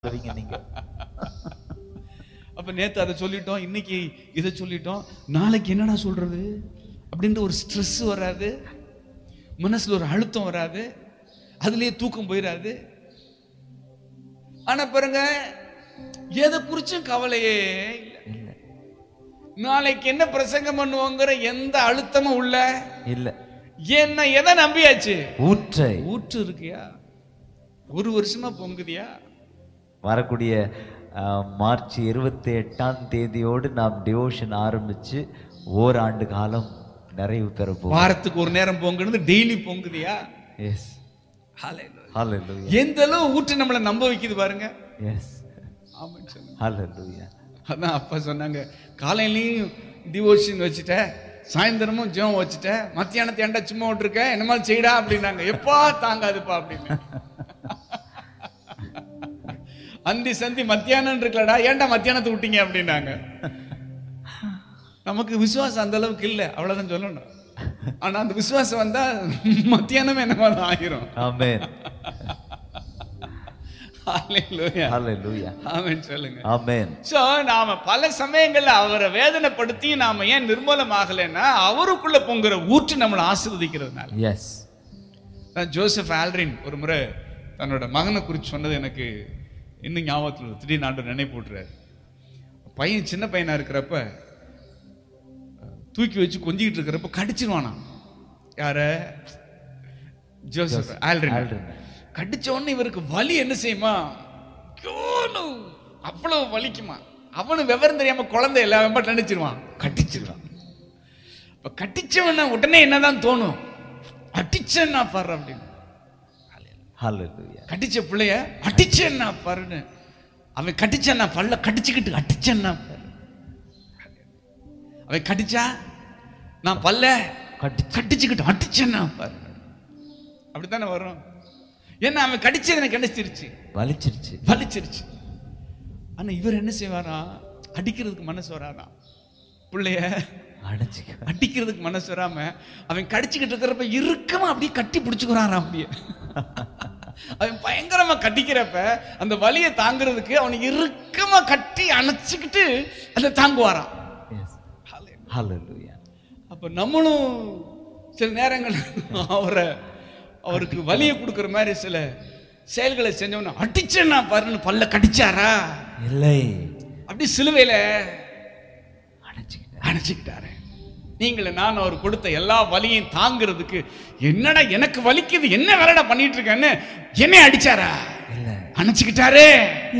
சொல்லுவீங்க நீங்க அப்ப நேத்து அதை சொல்லிட்டோம் இன்னைக்கு இதை சொல்லிட்டோம் நாளைக்கு என்னடா சொல்றது அப்படின்ற ஒரு ஸ்ட்ரெஸ் வராது மனசுல ஒரு அழுத்தம் வராது அதுலயே தூக்கம் போயிடாது ஆனா பாருங்க எதை குறிச்சும் கவலையே இல்லை இல்ல நாளைக்கு என்ன பிரசங்கம் பண்ணுவோங்கிற எந்த அழுத்தமும் உள்ள இல்ல என்ன எதை நம்பியாச்சு ஊற்றை ஊற்று இருக்கியா ஒரு வருஷமா பொங்குதியா வரக்கூடிய அஹ், மார்ச் இருபத்தி எட்டாம் தேதியோடு நாம் டிவோஷன் ஆரம்பிச்சு ஓராண்டு காலம் நிறைவு பெற போகிறோம் வாரத்துக்கு ஒரு நேரம் பொங்குனது டெய்லி பொங்குதியா எஸ் Hallelujah. ஹalleluya எந்த அளவு ஊற்று நம்மளை நம்ப வைக்குது பாருங்க எஸ் ஆமான்னு சொல்லுங்க ஹalleluya அதான் அப்பா சொன்னாங்க காலையிலையும் டிவோஷன் வச்சுட்ட சாயந்தரமும் ஜெபம் வச்சுட்ட மத்தியானத்தை ஏன்டா சும்மா விட்டுருக்க என்ன மாதிரி செய்டா அப்படின்னாங்க எப்பா தாங்காதுப்பா அப்படின்னு அந்தி சந்தி மத்தியானம் இருக்கலடா ஏன்டா மத்தியானத்தை விட்டீங்க அப்படின்னாங்க நமக்கு விசுவாசம் அந்த அளவுக்கு இல்லை அவ்வளவுதான் சொல்லணும் ஆனா அந்த விசுவாசம் வந்தா மத்தியானம் என்னமா தான் ஆகிரும் ஆமென் Hallelujah. ஹalleluya ஆமென் சொல்லுங்க ஆமென் சோ நாம பல சமயங்கள்ல அவரை வேதனைப்படுத்தி நாம ஏன் நிர்மூலமாகலைன்னா அவருக்குள்ள பொங்குற ஊற்று நம்மளை ஆசீர்வதிக்கிறதுனால எஸ் நான் ஜோசப் ஆல்ரின் ஒரு முறை தன்னோட மகனை குறித்து சொன்னது எனக்கு இன்னும் ஞாபகத்தில் இருக்கு. திடீர்னு ஆண்டு நினைவு போட்டுறாரு பையன் சின்ன பையனா இருக்கிறப்ப தூக்கி வச்சு கொஞ்சிக்கிட்டு இருக்கிறப்ப கடிச்சிருவானா யார ஜோசப் ஆல்ரின் ஆல்ரின். கடிச்ச உடனே இவருக்கு வலி என்ன செய்யுமா ஐயோன்னு அவ்வளவு வலிக்குமா அவனு விவரம் தெரியாம குழந்தை எல்லாம் வெம்ப நினைச்சிருவான் கட்டிச்சிருவான் இப்ப கட்டிச்சவன உடனே என்னதான் தோணும் அடிச்சேன்னா பாரு அப்படின்னு ஹalleluya கட்டிச்ச பிள்ளைய அடிச்சேன்னா பாருன்னு அவன் கடிச்சான்னா பல்ல கடிச்சுக்கிட்டு அடிச்சேன்னா பாரு அவன் கடிச்சா நான் பல்ல கட்டி கடிச்சுக்கிட்டு அடிச்சேன்னா பாரு அப்படித்தானே வரும் ஏன்னா அவன் கடிச்சது எனக்கு கிடைச்சிருச்சு வலிச்சிருச்சு வலிச்சிருச்சு ஆனா இவர் என்ன செய்வாரா அடிக்கிறதுக்கு மனசு வராதான் பிள்ளைய அடைச்சிக்க அடிக்கிறதுக்கு மனசு வராம அவன் கடிச்சுக்கிட்டு இருக்கிறப்ப இறுக்கமா அப்படியே கட்டி பிடிச்சுக்கிறாராம் அப்படியே அவன் பயங்கரமா கட்டிக்கிறப்ப அந்த வலியை தாங்குறதுக்கு அவனை இறுக்கமா கட்டி அணைச்சுக்கிட்டு அதை தாங்குவாராம் எஸ் ஹalleluya அப்ப நம்மளும் சில நேரங்கள் அவரை அவருக்கு வலியை கொடுக்குற மாதிரி சில செயல்களை செஞ்சவன அடிச்சேன்னா பாருன்னு பல்ல கடிச்சாரா இல்லை அப்படி சிலுவையில அடைச்சிக்கிட்ட அணைச்சிக்கிட்டாரு நீங்களே நான் அவர் கொடுத்த எல்லா வலியையும் தாங்கிறதுக்கு என்னடா எனக்கு வலிக்குது என்ன வேலைடா பண்ணிட்டு இருக்கேன்னு என்னை அடிச்சாரா இல்ல அணைச்சிக்கிட்டாரே